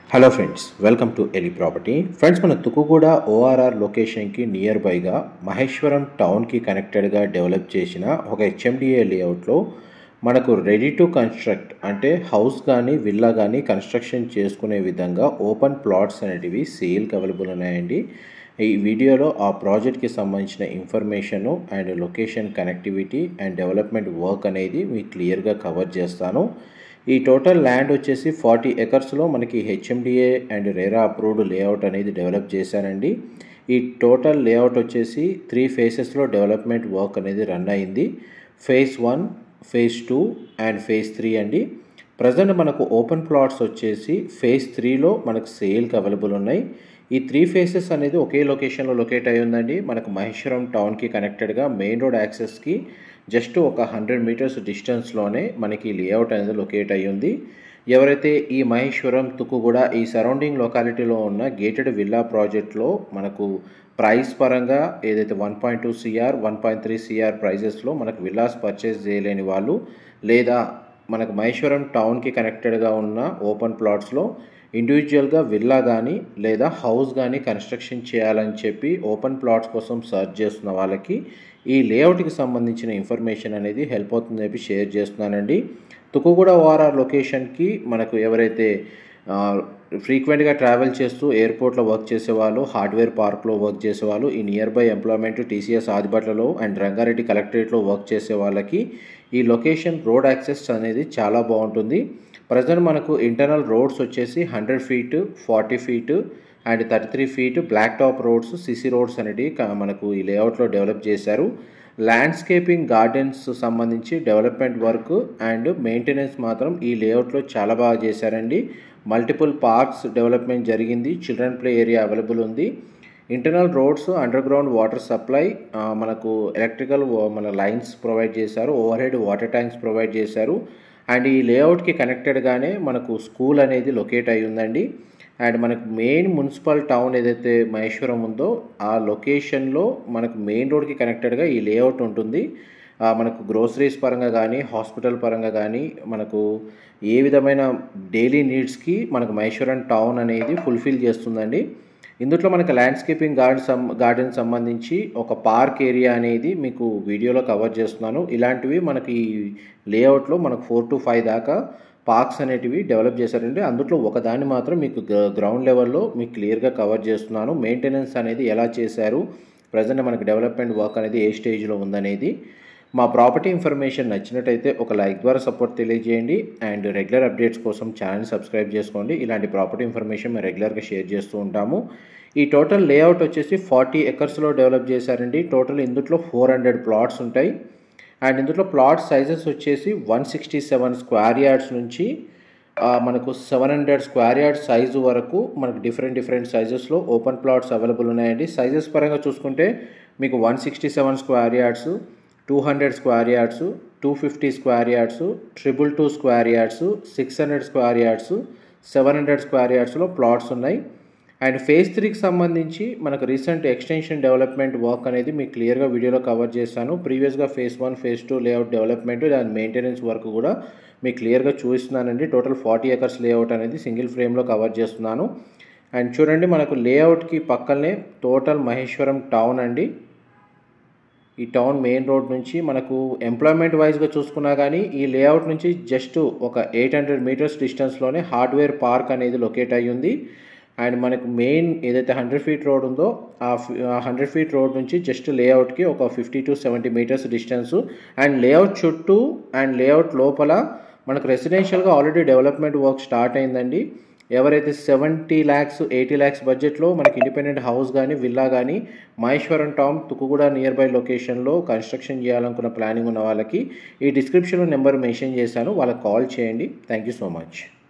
hello friends welcome to ఎలి property friends మన Tukkuguda ORR లొకేషన్కి నియర్ బైగా మహేశ్వరం టౌన్కి కనెక్టెడ్గా డెవలప్ చేసిన ఒక హెచ్ఎండిఏ లేఅవుట్లో మనకు రెడీ టు కన్స్ట్రక్ట్ అంటే హౌస్ కానీ విల్లా కానీ కన్స్ట్రక్షన్ చేసుకునే విధంగా ఓపెన్ ప్లాట్స్ అనేటివి సేల్కి అవైలబుల్ ఉన్నాయండి ఈ వీడియోలో ఆ ప్రాజెక్ట్కి సంబంధించిన information and location connectivity and development work అనేది మీకు క్లియర్గా కవర్ చేస్తాను ఈ టోటల్ ల్యాండ్ వచ్చేసి ఫార్టీ ఎకర్స్లో మనకి HMDA and RERA approved layout అనేది డెవలప్ చేశానండి ఈ టోటల్ లేఅవుట్ వచ్చేసి త్రీ ఫేసెస్లో డెవలప్మెంట్ వర్క్ అనేది రన్ అయింది phase one phase two and phase three అండి ప్రజెంట్ మనకు ఓపెన్ ప్లాట్స్ వచ్చేసి ఫేజ్ త్రీలో మనకు సేల్కి అవైలబుల్ ఉన్నాయి ఈ త్రీ ఫేసెస్ అనేది ఒకే లొకేషన్లో లొకేట్ అయి ఉందండి మనకు మహేశ్వరం టౌన్కి కనెక్టెడ్గా మెయిన్ రోడ్ యాక్సెస్కి జస్ట్ ఒక హండ్రెడ్ మీటర్స్ డిస్టెన్స్లోనే మనకి లేఅవుట్ అనేది లొకేట్ అయి ఉంది ఎవరైతే ఈ మహేశ్వరం తుక్కుగూడ ఈ సరౌండింగ్ లొకాలిటీలో ఉన్న గేటెడ్ విల్లా ప్రాజెక్ట్లో మనకు ప్రైస్ పరంగా ఏదైతే one point two CR one point three CR ప్రైజెస్లో మనకు విల్లాస్ పర్చేస్ చేయలేని వాళ్ళు లేదా మనకు మహేశ్వరం టౌన్కి కనెక్టెడ్గా ఉన్న ఓపెన్ ప్లాట్స్లో ఇండివిజువల్గా విల్లా కానీ లేదా హౌస్ కానీ కన్స్ట్రక్షన్ చేయాలని చెప్పి ఓపెన్ ప్లాట్స్ కోసం సర్చ్ చేస్తున్న వాళ్ళకి ఈ లేఅవుట్కి సంబంధించిన ఇన్ఫర్మేషన్ అనేది హెల్ప్ అవుతుందని చెప్పి షేర్ చేస్తున్నానండి తుకుగూడ ఓఆర్ఆర్ లొకేషన్కి మనకు ఎవరైతే ఫ్రీక్వెంట్గా ట్రావెల్ చేస్తూ ఎయిర్పోర్ట్లో వర్క్ చేసేవాళ్ళు హార్డ్వేర్ పార్క్లో వర్క్ చేసేవాళ్ళు ఈ నియర్ బై ఎంప్లాయ్మెంట్ టీసీఎస్ ఆదిబట్లలో అండ్ రంగారెడ్డి కలెక్టరేట్లో వర్క్ చేసే వాళ్ళకి ఈ లొకేషన్ రోడ్ యాక్సెస్ అనేది చాలా బాగుంటుంది ప్రజెంట్ మనకు ఇంటర్నల్ రోడ్స్ వచ్చేసి hundred feet forty feet and thirty three feet black top roads CC roads అనేటివి మనకు ఈ లేఅవుట్లో డెవలప్ చేశారు ల్యాండ్స్కేపింగ్ గార్డెన్స్ సంబంధించి డెవలప్మెంట్ వర్క్ అండ్ మెయింటెనెన్స్ మాత్రం ఈ లేఅవుట్లో చాలా బాగా చేశారండి మల్టిపుల్ పార్క్స్ డెవలప్మెంట్ జరిగింది చిల్డ్రన్ ప్లే ఏరియా అవైలబుల్ ఉంది internal roads under ground water supply మనకు ఎలక్ట్రికల్ మన లైన్స్ ప్రొవైడ్ చేశారు over head water tanks provide చేశారు అండ్ ఈ లేఅవుట్కి కనెక్టెడ్గానే మనకు స్కూల్ అనేది లొకేట్ అయి ఉందండి అండ్ మనకు మెయిన్ మున్సిపల్ టౌన్ ఏదైతే మహేశ్వరం ఉందో ఆ లొకేషన్లో మనకు మెయిన్ రోడ్కి కనెక్టెడ్గా ఈ లేఅవుట్ ఉంటుంది మనకు గ్రోసరీస్ పరంగా కానీ హాస్పిటల్ పరంగా కానీ మనకు ఏ విధమైన డైలీ నీడ్స్కి మనకు మహేశ్వరం టౌన్ అనేది ఫుల్ఫిల్ చేస్తుందండి ఇందులో మనకు ల్యాండ్స్కేపింగ్ గార్డెన్ సం గార్డెన్ సంబంధించి ఒక పార్క్ ఏరియా అనేది మీకు వీడియోలో కవర్ చేస్తున్నాను ఇలాంటివి మనకి ఈ లేఅవుట్లో మనకు ఫోర్ టు ఫైవ్ దాకా పార్క్స్ అనేటివి డెవలప్ చేశారండి అందులో ఒకదాన్ని మాత్రం మీకు గ్రౌండ్ లెవెల్లో మీకు క్లియర్గా కవర్ చేస్తున్నాను మెయింటెనెన్స్ అనేది ఎలా చేశారు ప్రజెంట్ మనకు డెవలప్మెంట్ వర్క్ అనేది ఏ స్టేజ్లో ఉందనేది మా ప్రాపర్టీ ఇన్ఫర్మేషన్ నచ్చినట్టయితే ఒక లైక్ ద్వారా సపోర్ట్ తెలియజేయండి అండ్ రెగ్యులర్ అప్డేట్స్ కోసం ఛానల్ సబ్స్క్రైబ్ చేసుకోండి ఇలాంటి ప్రాపర్టీ ఇన్ఫర్మేషన్ మేము రెగ్యులర్గా షేర్ చేస్తూ ఉంటాము ఈ టోటల్ లేఅవుట్ వచ్చేసి ఫార్టీ ఎకర్స్లో డెవలప్ చేశారండి టోటల్ ఇందులో ఫోర్ హండ్రెడ్ ప్లాట్స్ ఉంటాయి అండ్ ఇందులో ప్లాట్ సైజెస్ వచ్చేసి one sixty seven square yards నుంచి మనకు seven hundred square yard size వరకు మనకు డిఫరెంట్ డిఫరెంట్ సైజెస్లో ఓపెన్ ప్లాట్స్ అవైలబుల్ ఉన్నాయండి సైజెస్ పరంగా చూసుకుంటే మీకు one sixty seven square yards two hundred square yards two fifty square yards triple two square yards six hundred square yards seven hundred square యార్డ్స్లో plots ఉన్నాయి and phase త్రీకి సంబంధించి మనకు recent extension development work అనేది మీకు క్లియర్గా వీడియోలో cover చేశాను ప్రీవియస్గా phase one phase two layout development దాని మెయింటెనెన్స్ వర్క్ కూడా మీకు క్లియర్గా చూపిస్తున్నానండి టోటల్ ఫార్టీ ఎకర్స్ లేఅవుట్ అనేది సింగిల్ ఫ్రేమ్లో కవర్ చేస్తున్నాను అండ్ చూడండి మనకు లేఅవుట్కి పక్కనే టోటల్ మహేశ్వరం టౌన్ అండి ఈ టౌన్ మెయిన్ రోడ్ నుంచి మనకు ఎంప్లాయ్మెంట్ వైజ్గా చూసుకున్నా కానీ ఈ లేఅవుట్ నుంచి జస్ట్ ఒక ఎయిట్ హండ్రెడ్ మీటర్స్ డిస్టెన్స్లోనే హార్డ్వేర్ పార్క్ అనేది లొకేట్ అయ్యి ఉంది అండ్ మనకు మెయిన్ ఏదైతే హండ్రెడ్ ఫీట్ రోడ్ ఉందో ఆ హండ్రెడ్ ఫీట్ రోడ్ నుంచి జస్ట్ లేఅవుట్కి ఒక fifty to seventy metres distance and layout చుట్టూ అండ్ లేఅవుట్ లోపల మనకు రెసిడెన్షియల్గా ఆల్రెడీ డెవలప్మెంట్ వర్క్ స్టార్ట్ అయిందండి ఎవరైతే సెవెంటీ ల్యాక్స్ ఎయిటీ ల్యాక్స్ బడ్జెట్లో మనకి ఇండిపెండెంట్ హౌస్ కానీ విల్లా కానీ Maheshwaram town Tukkuguda near by లొకేషన్లో కన్స్ట్రక్షన్ చేయాలనుకున్న ప్లానింగ్ ఉన్న వాళ్ళకి ఈ డిస్క్రిప్షన్లో నెంబర్ మెన్షన్ చేశాను వాళ్ళకి కాల్ చేయండి థ్యాంక్ యూ సో మచ్